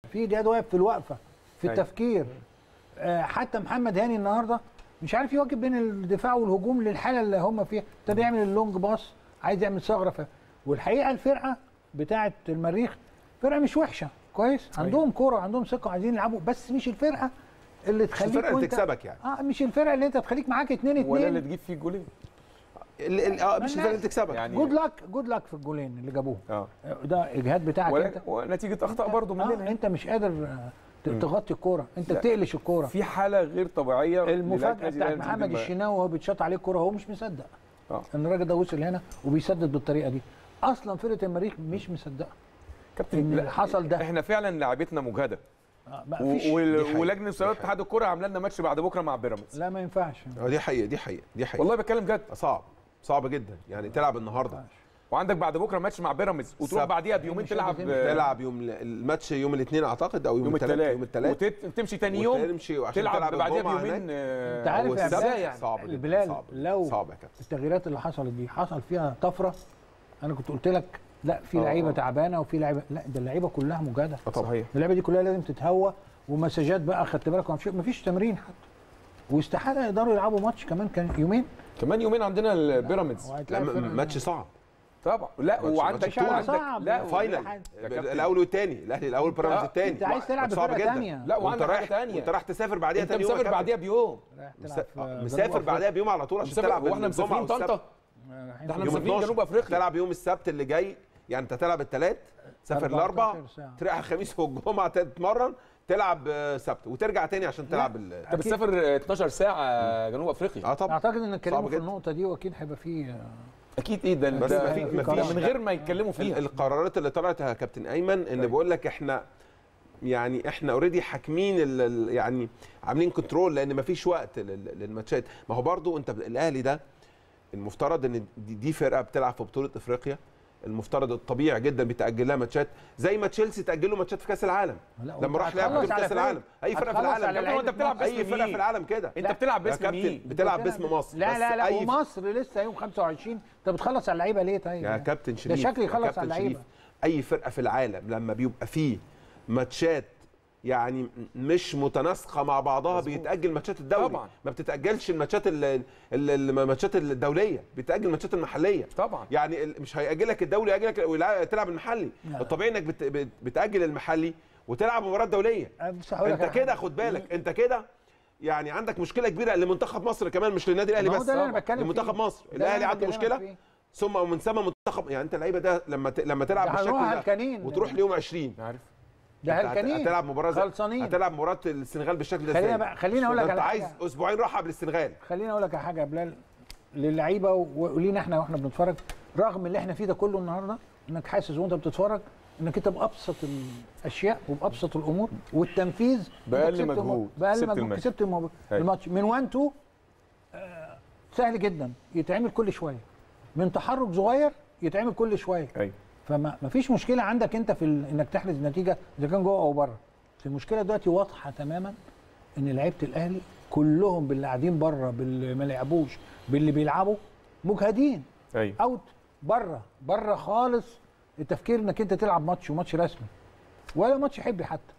في جهاد واقف في الوقفه في أيوة. التفكير آه، حتى محمد هاني النهارده مش عارف يواكب بين الدفاع والهجوم للحاله اللي هم فيها ابتدى يعمل اللونج باص عايز يعمل ثغره ف... والحقيقه الفرقه بتاعه المريخ فرقه مش وحشه كويس عندهم كوره عندهم ثقه عايزين يلعبوا بس مش الفرقه اللي تخليك الفرقة اللي وأنت- تكسبك يعني. اه مش الفرقه اللي انت تخليك معاك 2 ولا اللي 2 تجيب فيه جولين ال- ال- اه مش مالناش. الفرقه اللي تكسبك يعني جود لك جود لك في الجولين اللي جابوهم اه ده اجهاد بتاعك ولا- انت ونتيجه اخطاء برضو آه مننا انت مش قادر آه، ت- تغطي الكوره انت لا. بتقلش الكوره في حاله غير طبيعيه المفاجاه للاعب بتاعت نادي محمد الأهلي. الشناوي وهو بيتشاط عليه الكوره هو مش مصدق اه ان الراجل ده وصل هنا وبيسدد بالطريقه دي اصلا فرقه المريخ مش مصدقه كابتن إن لا، حصل ده. احنا فعلا لعبتنا مجهده آه، ما و- فيش وال- دي حقيقة. ولجنه مسابقات اتحاد الكوره عامله لنا ماتش بعد بكره مع بيراميدز لا ما ينفعش اه دي حقيقه دي حقيقه دي حقيقه والله بتكلم جد صعب صعب جدا يعني تلعب النهارده وعندك بعد بكره ماتش مع بيراميدز وتروح سبت. بعديها بيومين مش تلعب هتمشي. آه، تلعب يوم ال- الماتش يوم الاثنين اعتقد او يوم, يوم الثلاث الثلاث يوم الثلاث وتمشي تاني يوم وتمشي وعشان تلعب تلعب بعديها الجمعة بيومين هناك. آه، انت عارف يا والسبت بلال يعني صعب جدا البلال صعب لو صعب يا كابتن التغييرات اللي حصلت دي حصل فيها طفره انا كنت قلت لك لا في آه، لعيبه آه. تعبانه وفي لعيبه لا ده اللعيبه كلها مجهده آه، صحيح اللعيبه دي كلها لازم تتهوى ومساجات بقى خدت بالك ومفيش- مفيش تمرين حتى واستحاله يقدروا يلعبوا ماتش كمان كان يومين كمان يومين عندنا البيراميدز لا وهتلاقي م- فرقة- ماتش صعب طبعا لا ماتش- وعندك ماتش بطولة. وعندك صعب. لا فاينل حاجة. يا كابتن. الاول والثاني الاهلي الاول بيراميدز آه، الثاني انت عايز تلعب صعب بفرقه جدا. ثانيه لا وانت وعندك حاجه رايح ثانيه وانت رايح تسافر بعديها انت تاني يوم يا مسافر كابتن. بعديها بيوم رايح مس- تلعب في آه، جنوب مسافر أفريقيا. بعدها بيوم على طول عشان مسافر تلعب هو احنا الجمعة مسافرين والسبت. طنطا رايحين ده احنا يوم مسافرين 12. جنوب افريقيا تلعب يوم السبت اللي جاي يعني انت تلعب الثلاث تسافر 14 الاربع ساعة. تريح الخميس والجمعه تتمرن تلعب آه، سبت وترجع تاني عشان تلعب ال- انت بتسافر 12 ساعه جنوب افريقيا اه طبعا اعتقد ان اتكلموا صعب في جدا. النقطه دي واكيد هيبقى فيه اكيد ايه ده بس ده- ما في- ما ده فيش- من غير ما يتكلموا ال- فيها القرارات اللي طلعت يا كابتن ايمن ان طيب. بقول لك احنا يعني احنا اوريدي حاكمين ال- ال- يعني عاملين كنترول لان ما فيش وقت لل- للماتشات ما هو برضو انت الاهلي ده المفترض ان دي, دي فرقه بتلعب في بطوله افريقيا المفترض الطبيعي جدا بيتاجل لها ماتشات زي ما تشيلسي تاجل له ماتشات في كاس العالم لا، لما وانت راح لعب هتخلص بطوله على كاس فريق. العالم اي فرقه في هتخلص العالم على كابتن، لعيبة انت بتلعب مصر. اي فرقه في العالم كده انت بتلعب يا باسم كابتن مين بتلعب باسم مصر لا بس لا لا أي ومصر لسه يوم 25 انت بتخلص على اللعيبه ليه طيب يا كابتن ده شريف شكل يا يخلص كابتن على اللعيبه شريف، اي فرقه في العالم لما بيبقى فيه ماتشات يعني مش متناسقه مع بعضها مظبوط. بيتاجل ماتشات الدوري طبعا. ما بتتاجلش الماتشات ال- ال- ال- الماتشات الدوليه بيتاجل الماتشات المحليه طبعا يعني ال- مش هيأجلك الدولي يأجلك ويلع- تلعب المحلي لا. الطبيعي انك بت- بت- بتأجل المحلي وتلعب مباراه دوليه أنا بس هقول لك انت على كده حاجة. خد بالك انت كده يعني عندك مشكله كبيره لمنتخب مصر كمان مش للنادي الاهلي ما هو بس ده اللي أنا بتكلم لمنتخب فيه. مصر ده اللي الاهلي أنا عنده بكلمك مشكله فيه. ثم ومن ثم منتخب يعني انت اللعيبه ده لما ت... لما تلعب ده بالشكل هنروح ده هلكانين. وتروح ليوم 20 عارف ده أنت هت- هلكانين هتلعب مباراه زي- خلصانين هتلعب مباراه السنغال بالشكل ده خلينا ازاي؟ بقى- خليني أقول لك ده انت على عايز حاجة. اسبوعين راحه قبل السنغال خليني اقول لك على حاجه يا بلال للعيبه و- ولينا احنا واحنا بنتفرج رغم اللي احنا فيه ده كله النهارده انك حاسس وانت بتتفرج انك انت بابسط الاشياء وبابسط الامور والتنفيذ أنت بأقل كسبت مجهود. المو- باقل كسبت مجهود الماتش. كسبت المو- أيوة. الماتش من 1 2 سهل جدا يتعمل كل شويه من تحرك صغير يتعمل كل شويه ايوه فما ما فيش مشكله عندك انت في ال... انك تحرز نتيجه اذا كان جوه او بره بس المشكله دلوقتي واضحه تماما ان لعيبه الاهلي كلهم باللي قاعدين بره باللي ما لعبوش باللي بيلعبوا مجهدين ايوه اوت بره بره خالص التفكير انك انت تلعب ماتش وماتش رسمي ولا ماتش حبي حتى